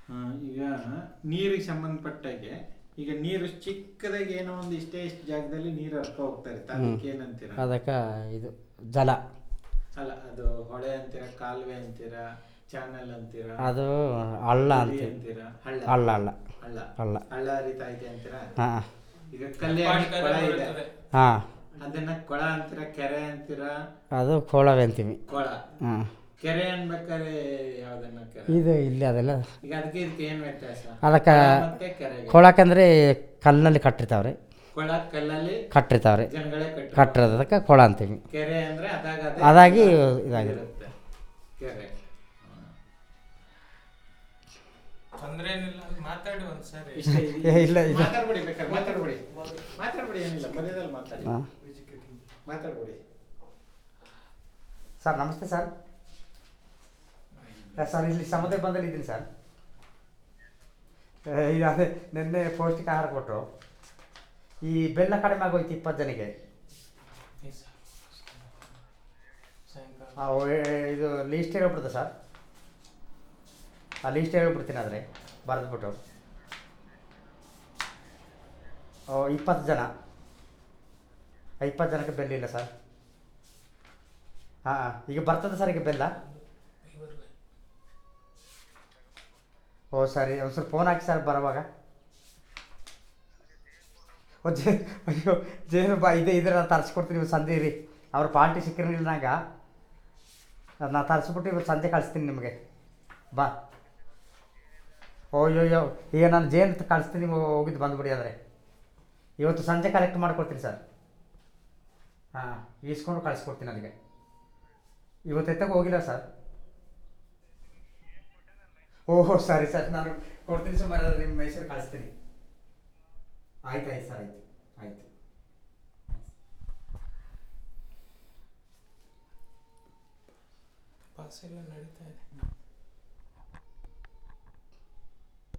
ಆ, ಈಗ ನೀರಿಗೆ ಸಂಬಂಧಪಟ್ಟಾಗೆ ಈಗ ನೀರು ಚಿಕ್ಕದಾಗಿ ಏನೋ ಒಂದು ಇಷ್ಟೇ ಇಷ್ಟು ಜಾಗದಲ್ಲಿ ನೀರು ಹರ್ಕೊ ಹೋಗ್ತಾ ಇರುತ್ತೆ ಅದಕ್ಕೆ ಏನಂತೀರ ಅದಕ್ಕೆ ಇದು ಜಲ ಅಲ್ಲ ಅದು ಹೊಳೆ ಅಂತೀರ ಕಾಲುವೆ ಅಂತೀರ ಚಾನಲ್ ಅಂತೀರ ಅದು ಹಳ್ಳ ನದಿ ಅಂತೀವಿ ಅಂತೀರ ಹಳ್ಳ ಹಳ್ಳ ಹಳ್ಳ ಹಳ್ಳ ಹಳ್ಳ ಹಳ್ಳ ಹರಿತಾ ಇದೆ ಅಂತೀರ ಹಾಂ ಈಗ ಕಲ್ಯಾಣಿ ಕೊಳ ಇದೆ ಹಾಂ ಅದನ್ನ ಕೊಳ ಅಂತೀರ ಕೆರೆ ಅಂತೀರ ಅದು ಕೋಳವೆ ಅಂತೀವಿ ಕೊಳ ಹಾಂ ಕೆರೆ ಅನ್ಬೇಕಾದ್ರೆ ಯಾವ್ದನ್ನ ಕೆರೆ ಇದು ಇಲ್ಲಿ ಅದೆಲ್ಲ ಈಗ ಅದಕ್ಕೆ ಇದಕ್ಕೆ ಏನ್ ವ್ಯತ್ಯಾಸ ಅದಕ್ಕೆ ಕೊಳ ಮತ್ತೆ ಕೆರೆಗೆ ಕೊಳಕಂದ್ರೆ ಕಲ್ಲಿನಲ್ಲಿ ಕಟ್ಟಿರ್ತಾವ್ರಿ ಕೊಳ ಕಲ್ಲಲ್ಲಿ ಕಟ್ಟಿರ್ತಾವ್ರಿ ಜನಗಳೇ ಕಟ್ಟ ಕಟ್ಟಿರೋದಕ್ಕೆ ಕೊಳ ಅಂತೀವಿ ಕೆರೆ ಅಂದ್ರೆ ಅದಾಗ ಅದೇ ಅದಾಗಿ ಇದಾಗಿದೆ ಇರುತ್ತೆ ಕೆರೆ ತೊಂದ್ರೆ ಏನಿಲ್ಲ ಮಾತಾಡಿ ಒಂದ್ಸರಿ ಇಷ್ಟೇ ಏ, ಇಲ್ಲ, ಇಲ್ಲ. ಮಾತಾಡ್ಬಿಡಿ ಬೇಕಾದ್ರೆ ಮಾತಾಡ್ಬಿಡಿ ಮಾತಾಡ್ಬಿಡಿ ಏನಿಲ್ಲ ಮರ್ಯಾದಲ್ಲಿ ಮಾತಾಡಿ ಹಾಂ ಮಾತಾಡ್ಬಿಡಿ ಸರ್ ನಮಸ್ತೆ ಸರ್ ಸರ್ ಇಲ್ಲಿ ಸಮುದ್ರ ಬಂದಲ್ಲಿ ಇದ್ದೀನಿ ಸರ್ ಏ, ಇದು ಅದೇ ನಿನ್ನೆ ಪೌಷ್ಟಿಕ ಆಹಾರ ಕೊಟ್ಟರು ಈ ಬೆಲ್ಲ ಕಡಿಮೆ ಆಗೋಯ್ತು ಇಪ್ಪತ್ತು ಜನಕ್ಕೆ ಈ ಸ- ಸಾಯಂಕಾಲ ಆ, ಏ- ಇದು ಲೀಸ್ಟ್ ಹೇಳ್ಬಿಡ್ತೆ ಸರ್ ಆ ಲೀಸ್ಟ್ ಹೇಳ್ಬಿಡ್ತೀನಿ ಆದರೆ ಬರೆದ್ಬಿಟ್ಟು ಓ ಇಪ್ಪತ್ತು ಜನ ಆ, ಇಪ್ಪತ್ತು ಜನಕ್ಕೆ ಬೆಲ್ಲ ಇಲ್ಲ ಸರ್ ಹಾಂ ಈಗ ಬರ್ತದೆ ಸರ್ ಈಗ ಬೆಲ್ಲ ಇವ್ರಿಗೆ ಓ ಸರಿ ಒಂದು ಸ್ವಲ್ಪ ಫೋನ್ ಹಾಕಿ ಸರ್ ಬರೋವಾಗ ಓ ಜೇ ಅಯ್ಯೋ ಜೇನು ಬಾ ಇದೆ ಇದ್ರೆ ನಾನು ತರಿಸ್ಕೊಡ್ತೀನಿ ಇವತ್ತು ಸಂಜೆ ರೀ ಅವ್ರ ಪಾರ್ಟಿ ಸಿಕ್ಕಿರಲಿಲ್ಲ ನಂಗೆ ನಾನು ತರಿಸ್ಬಿಟ್ಟು ಇವತ್ತು ಸಂಜೆ ಕಳಿಸ್ತೀನಿ ನಿಮಗೆ ಬಾ ಓಯ್ಯೋ ಈಗ ನಾನು ಜೇನು ಕಳಿಸ್ತೀನಿ ನೀವು ಹೋಗಿದ್ದು ಬಂದುಬಿಡಿ ಆದರೆ ಇವತ್ತು ಸಂಜೆ ಕಲೆಕ್ಟ್ ಮಾಡ್ಕೊಡ್ತೀನಿ ಸರ್ ಹಾಂ ಈಸ್ಕೊಂಡು ಕಳಿಸ್ಕೊಡ್ತೀನಿ ನನಗೆ ಇವತ್ತು ಎತ್ತಕ್ಕೆ ಹೋಗಿಲ್ಲ ಸರ್ ಓಹೋ ಸರಿ ಸರ್ ನಾನು ಕೊಡ್ತೀನಿ ಸುಮಾರು ನಿಮ್ಮ ಮೈಸೂರು ಕಳಿಸ್ತೀನಿ ಆಯ್ತು ಆಯ್ತು ಸರ್ ಆಯ್ತು ಆಯ್ತು ಪಾಸ್ ಎಲ್ಲ ನಡೀತಾ ಇದೆ